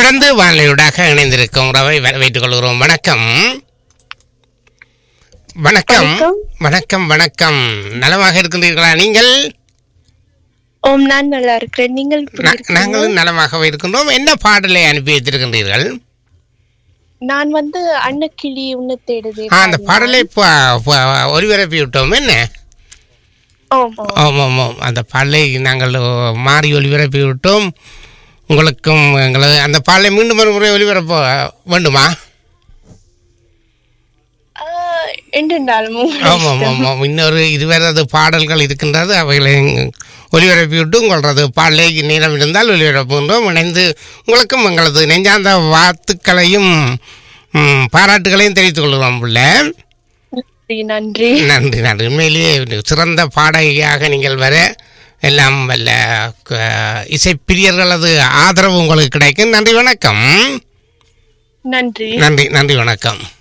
தொடர்ந்து வானிலையூடாக இணைந்திருக்கும் உறவை வரவேற்றுக் கொள்கிறோம் வணக்கம் வணக்கம் வணக்கம். வணக்கம் வணக்கம் நலமாக இருக்கின்றீர்களா நீங்கள் ஓம் நான் நல்லா இருக்கிறேன் நீங்கள் எப்படி நா- இருக்கீங்க? நாங்களும் நலமாகவே இருக்கின்றோம் என்ன பாடலை அனுப்பி வைத்திருக்கின்றீர்கள் நான் வந்து அன்னக்கிளி உன்னை தேடுதே ஆ, அந்த பாடலை ப- ப- ஒலிபரப்பி விட்டோம் என்ன ஆமா ஆமாம் ஆமாம் அந்த பாடலை நாங்கள் மாறி ஒலிபரப்பி விட்டோம் உங்களுக்கும் எங்களது அந்த பாடலை மீண்டும் ஒரு முறை ஒலிபரப்ப வேண்டுமா என்றாலும் ஆமாம் ஆமாம் இன்னொரு இருவரது பாடல்கள் இருக்கின்றது அவைகளை ஒலிபரப்பி விட்டு உங்களது பாடலை நேரம் இருந்தால் ஒலிபரப்புகின்றோம் இணைந்து உங்களுக்கும் எங்களது நெஞ்சார்ந்த வாழ்த்துக்களையும் ம், பாராட்டுகளையும் தெரிவித்துக் கொள்கிறோம் பிள்ளை நன்றி நன்றி நன்றி உண்மையிலேயே சிறந்த பாடகியாக நீங்கள் வர எல்லாம் வல்ல க- இசைப்பிரியர்களது ஆதரவு உங்களுக்கு கிடைக்கும் நன்றி வணக்கம் நன்றி நன்றி நன்றி வணக்கம்